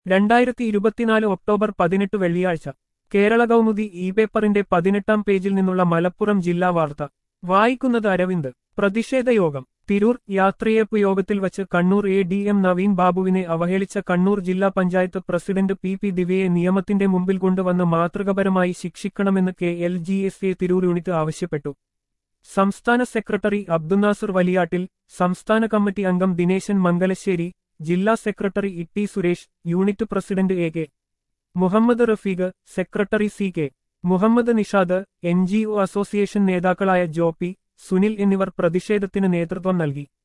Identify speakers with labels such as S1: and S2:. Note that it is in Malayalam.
S1: രണ്ടായിരത്തി ഇരുപത്തിനാല് ഒക്ടോബർ പതിനെട്ട് വെള്ളിയാഴ്ച കേരള കൗമുദി ഇ പേപ്പറിന്റെ പതിനെട്ടാം പേജിൽ നിന്നുള്ള മലപ്പുറം ജില്ലാ വാർത്ത വായിക്കുന്നത് അരവിന്ദ് പ്രതിഷേധ യോഗം തിരൂർ യാത്രയപ്പ് യോഗത്തിൽ വച്ച് Kannur A D M Naveen ബാബുവിനെ അവഹേളിച്ച കണ്ണൂർ ജില്ലാ പഞ്ചായത്ത് പ്രസിഡന്റ് പി പി ദിവ്യയെ നിയമത്തിന്റെ മുമ്പിൽ കൊണ്ടുവന്ന് മാതൃകപരമായി ശിക്ഷിക്കണമെന്ന് K L G S A Tirur unit ആവശ്യപ്പെട്ടു സംസ്ഥാന സെക്രട്ടറി അബ്ദുനാസർ വലിയാട്ടിൽ സംസ്ഥാന കമ്മിറ്റി അംഗം ദിനേശൻ മംഗലശ്ശേരി ജില്ലാ secretary Itty Suresh unit president A K Muhammad Rafeeq secretary C K Muhammad Nishad N G O association നേതാക്കളായ ജോപ്പി സുനിൽ എന്നിവർ പ്രതിഷേധത്തിന് നേതൃത്വം നൽകി